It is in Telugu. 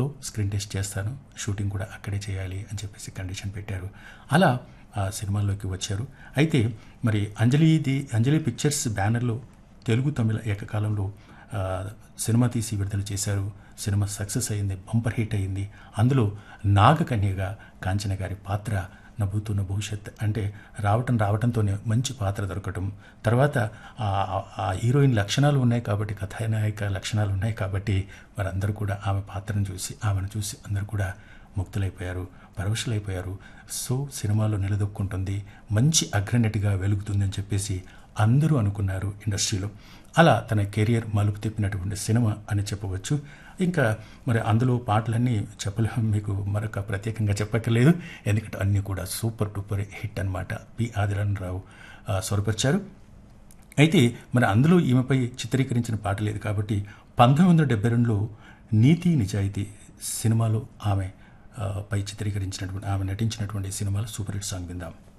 ఊళ్ళో స్క్రీన్ టెస్ట్ చేస్తాను షూటింగ్ కూడా అక్కడే చేయాలి అని చెప్పేసి కండిషన్ పెట్టారు అలా ఆ సినిమాల్లోకి వచ్చారు అయితే మరి అంజలిది అంజలి పిక్చర్స్ బ్యానర్లో తెలుగు తమిళ ఏకకాలంలో ఆ, సినిమా తీసి విడుదల చేశారు సినిమా సక్సెస్ అయింది బంపర్ హిట్ అయింది అందులో నాగకన్యగా కాంచన గారి పాత్ర నవ్వుతున్న భవిష్యత్ అంటే రావటం రావటంతోనే మంచి పాత్ర దొరకటం తర్వాత ఆ- ఆ హీరోయిన్ లక్షణాలు ఉన్నాయి కాబట్టి కథానాయక లక్షణాలు ఉన్నాయి కాబట్టి వారందరూ కూడా ఆమె పాత్రను చూసి ఆమెను చూసి అందరూ కూడా ముక్తులైపోయారు పరవశులైపోయారు సో సినిమాలో నిలదొక్కుంటుంది మంచి అగ్రనటిగా వెలుగుతుందని చెప్పేసి అందరూ అనుకున్నారు ఇండస్ట్రీలో అలా తన కెరియర్ మలుపు తిప్పినటువంటి సినిమా అని చెప్పవచ్చు ఇంకా మరి అందులో పాటలన్నీ చెప్పలేం మీకు మరొక ప్రత్యేకంగా చెప్పక్కర్లేదు ఎందుకంటే అన్నీ కూడా సూపర్ డూపర్ హిట్ అనమాట పి ఆదిరావు స్వరపరిచారు అయితే మరి అందులో ఈమెపై చిత్రీకరించిన పాట లేదు కాబట్టి పంతొమ్మిది వందల డెబ్బై రెండులో నీతి నిజాయితీ సినిమాలో ఆమె ఆ, పై చిత్రీకరించినటువంటి ఆమె నటించినటువంటి సినిమాలో సూపర్ హిట్ సాంగ్ విందాం